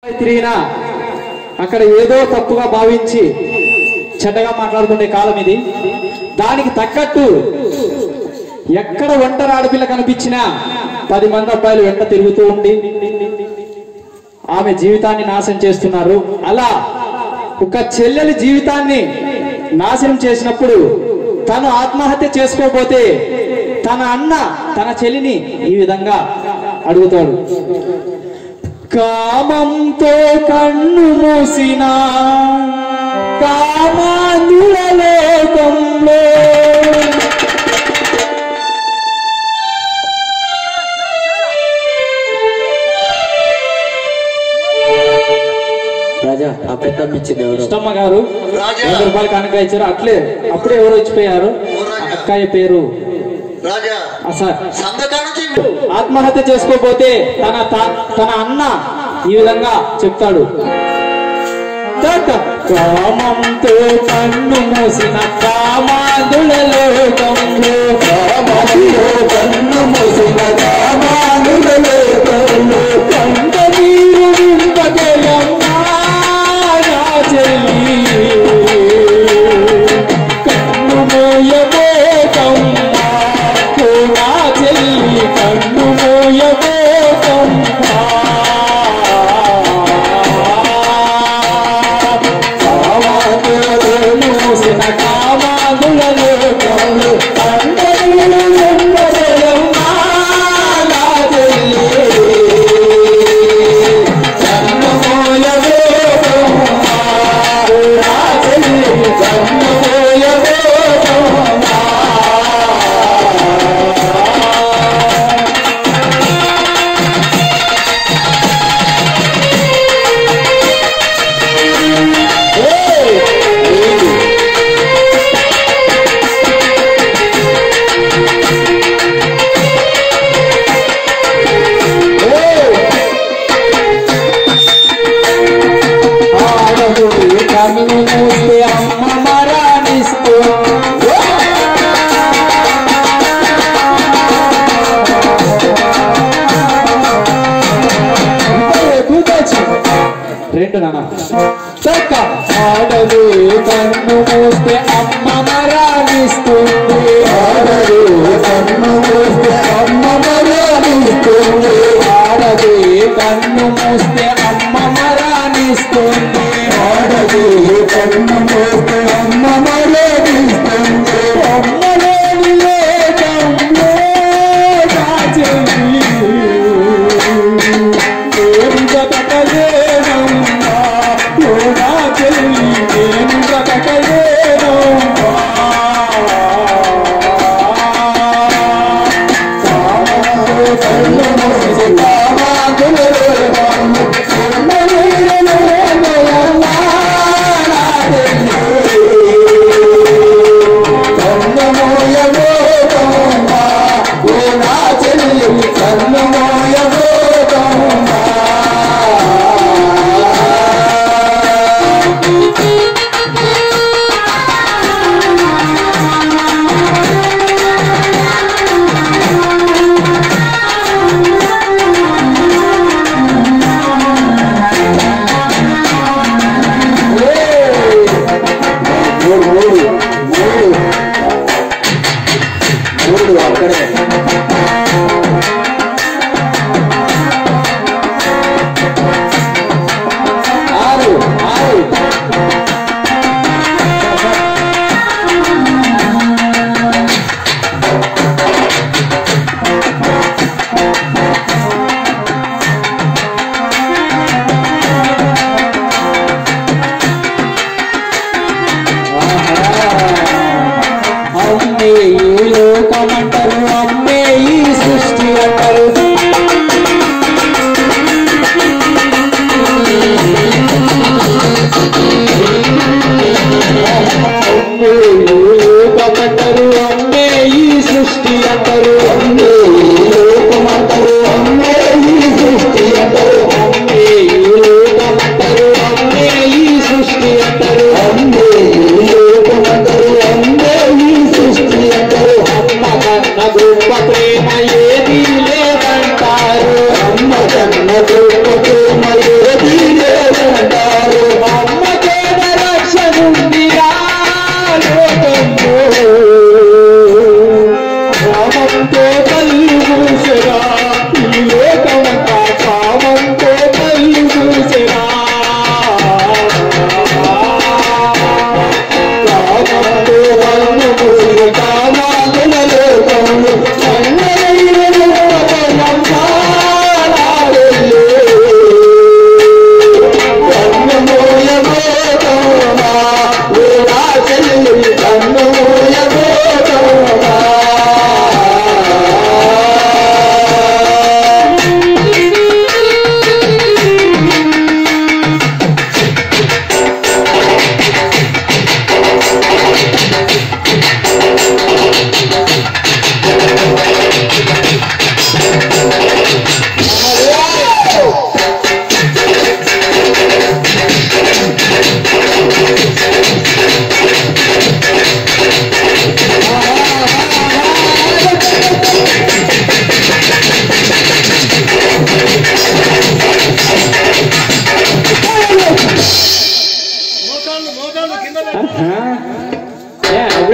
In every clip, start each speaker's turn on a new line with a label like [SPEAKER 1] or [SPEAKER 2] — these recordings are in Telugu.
[SPEAKER 1] తిరిగినా అక్కడ ఏదో తప్పుగా భావించి చెడ్డగా మాట్లాడుకునే కాలం ఇది దానికి తగ్గట్టు ఎక్కడ ఒంటరి ఆడపిల్ల కనిపించినా పది మంది అబ్బాయిలు వెంట తిరుగుతూ ఉండి ఆమె జీవితాన్ని నాశనం చేస్తున్నారు అలా ఒక చెల్లెలి జీవితాన్ని నాశనం చేసినప్పుడు తను ఆత్మహత్య చేసుకోకపోతే తన అన్న తన చెల్లిని ఈ విధంగా అడుగుతాడు కామంతో కన్ను మూసిన కామాంధుల లోకంలో
[SPEAKER 2] రాజా ఆ పెద్ద ఇచ్చింది ఎవరు
[SPEAKER 1] ఇష్టమ్మ గారు
[SPEAKER 3] రాజా.
[SPEAKER 1] వంద రూపాయలు కానుక ఇచ్చారు అట్లే అప్పుడే ఎవరు వచ్చిపోయారు అక్కయ్య పేరు
[SPEAKER 3] రాజా
[SPEAKER 1] ఆ సార్
[SPEAKER 3] సందకా నుంచి
[SPEAKER 1] ఆత్మహత్య చేసుకోపోతే తన త- తన అన్న ఈ విధంగా చెప్తాడు తట కామంతో కన్ను మూసిన కామాదుల లోకంలో కామంతో కన్ను మూసిన కామాదుల లోకంలో కంట నీరు నింపగలమ్మా నా చెల్లి కన్ను మోయబోకమ్మా ఓ నా చెల్లి కన్ను మోయబోకమ్మా కామాదులను మూసిన కామాదులలో కన్ను అందరూ నింపగలమ్మా నా చెల్లి కన్ను మోయబోకమ్మా ఓ నా చెల్లి కన్ను మోయబోకమ్మా ఆడదు కన్ను మూస్తే అమ్మ మరాణిస్తూ రెండు నాన్న చక్క ఆడదు కన్ను మూస్తే అమ్మ మరాణిస్తుంది ఆడదు కన్ను మూస్తే అమ్మ మరాణిస్తుంది ఆడదు కన్ను మూస్తే అమ్మ మరాణిస్తుంది ఆడదు కన్ను మూస్తే అమ్మ మరాణిస్తుంది అమ్మలేని లేకంలో నా చెల్లి నేను బ్రతకలేనమ్మా ఓ నా చెల్లి నేను బ్రతకలేనమ్మా కామాలు కళ్ళు మూసి కామాకులు రేపాము. చిన్నవీరులు లేనయమ్మా నా చెల్లి.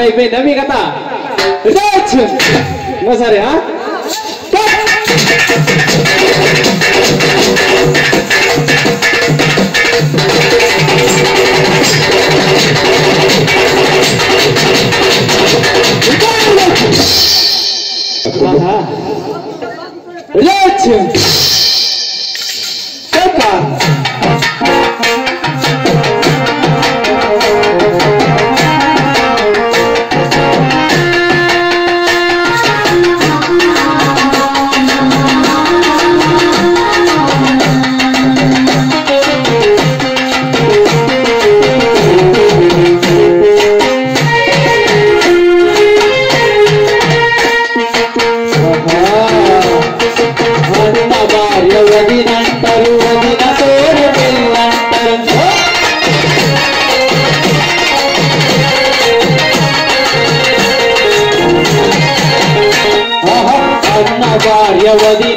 [SPEAKER 1] అయిపోయిందా మీ కథ రిలాక్స్. ఇంకోసారి ఆ? ఆహా. రిలాక్స్. Toca. అన్న భార్య వదినంటారు వదిన తోడు పిల్లంటారు ఆహా, అన్న భార్య వదిన